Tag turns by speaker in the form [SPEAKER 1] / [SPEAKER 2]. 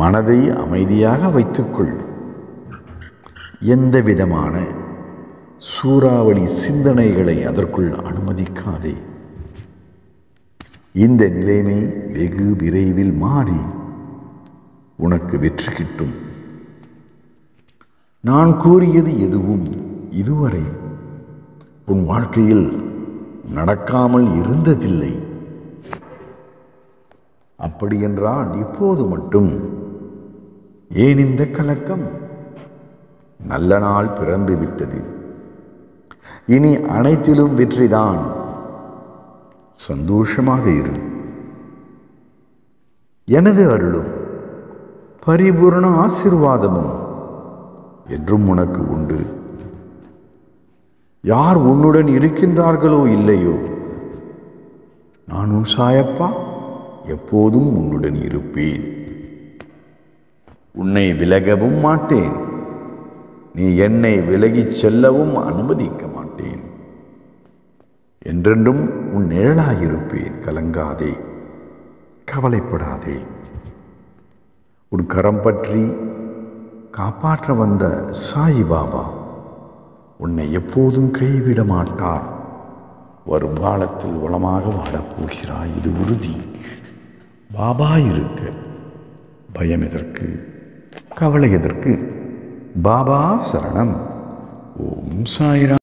[SPEAKER 1] மனதை அமைதியாக வைத்துக்கொள் எந்த விதமான சூறாவளி சிந்தனைகளை அதற்குள் அனுமதிக்காதே இந்த நிலைமை வெகு விரைவில் மாறி உனக்கு வெற்றி கிட்டும் நான் கூறியது எதுவும் இதுவரை உன் வாழ்க்கையில் நடக்காமல் இருந்ததில்லை அப்படியென்றால் இப்போது மட்டும் ஏன் இந்த கலக்கம் நல்ல நாள் பிறந்து விட்டது இனி அனைத்திலும் வெற்றிதான் சந்தோஷமாக இரு எனது அருளும் பரிபூரண ஆசிர்வாதமும் என்றும் உனக்கு உண்டு யார் உன்னுடன் இருக்கின்றார்களோ இல்லையோ நான் உன் சாயப்பா எப்போதும் உன்னுடன் இருப்பேன் உன்னை விலகவும் மாட்டேன் நீ என்னை விலகிச் செல்லவும் அனுமதிக்க மாட்டேன் என்றென்றும் உன் நிழலாயிருப்பேன் கலங்காதே கவலைப்படாதே உன் கரம் பற்றி காப்பாற்ற வந்த சாய் பாபா உன்னை எப்போதும் கைவிட மாட்டார் வரும் காலத்தில் வளமாக வாழப் போகிறாய் இது உறுதி பாபா இருக்க பயம் எதற்கு கவலை எதற்கு பாபா சரணம் ஓம் சாய்ராம்